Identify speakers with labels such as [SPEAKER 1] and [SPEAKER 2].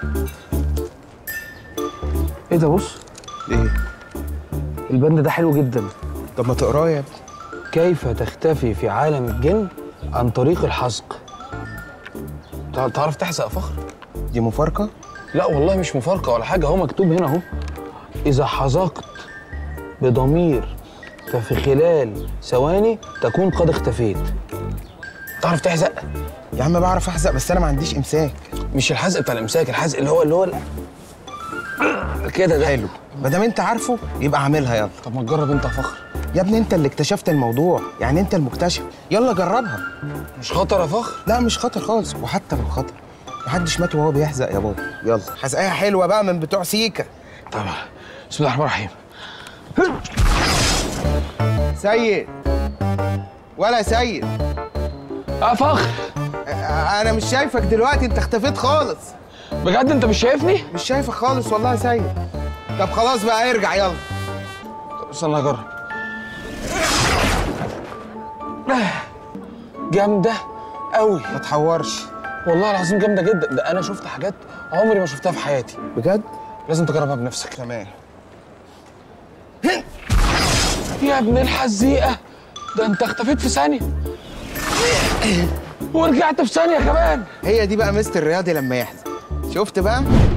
[SPEAKER 1] ايه ده بص
[SPEAKER 2] ايه
[SPEAKER 1] البند ده حلو جدا
[SPEAKER 2] طب ما تقراه يا ابني
[SPEAKER 1] كيف تختفي في عالم الجن عن طريق الحزق تع- تعرف تحزق يا فخر
[SPEAKER 2] دي مفارقه
[SPEAKER 1] لا والله مش مفارقه ولا حاجه هو مكتوب هنا اهو اذا حزقت بضمير ففي خلال ثواني تكون قد اختفيت تعرف تحزق
[SPEAKER 2] يا عم بعرف احزق بس انا ما عنديش امساك
[SPEAKER 1] مش الحزق بتاع الامساك الحزق اللي هو اللي هو ال- كده ده
[SPEAKER 2] حلو ما دام انت عارفه يبقى اعملها يلا
[SPEAKER 1] طب ما تجرب انت يا فخر
[SPEAKER 2] يا ابني انت اللي اكتشفت الموضوع يعني انت المكتشف يلا جربها
[SPEAKER 1] مش خطر يا فخر
[SPEAKER 2] لا مش خطر خالص وحتى لو خطر محدش مات وهو بيحزق يا بابا يلا حزقايه حلوه بقى من بتوع سيكا
[SPEAKER 1] طب بسم الله الرحمن الرحيم
[SPEAKER 2] سيد ولا سيد
[SPEAKER 1] اه فخر
[SPEAKER 2] اه، انا مش شايفك دلوقتي انت اختفيت خالص
[SPEAKER 1] بجد انت مش شايفني
[SPEAKER 2] مش شايفك خالص والله يا سيد طب خلاص بقى ارجع يلا
[SPEAKER 1] طب استنى اجرب جامده قوي
[SPEAKER 2] ما تحورش
[SPEAKER 1] والله العظيم جامده جدا ده انا شفت حاجات عمري ما شفتها في حياتي
[SPEAKER 2] بجد
[SPEAKER 1] لازم تجربها بنفسك
[SPEAKER 2] تمام
[SPEAKER 1] يا ابن الحزيقه ده انت اختفيت في ثانيه ورجعت في ثانيه كمان
[SPEAKER 2] هي دي بقى مستر الرياضي لما يحزق شفت بقى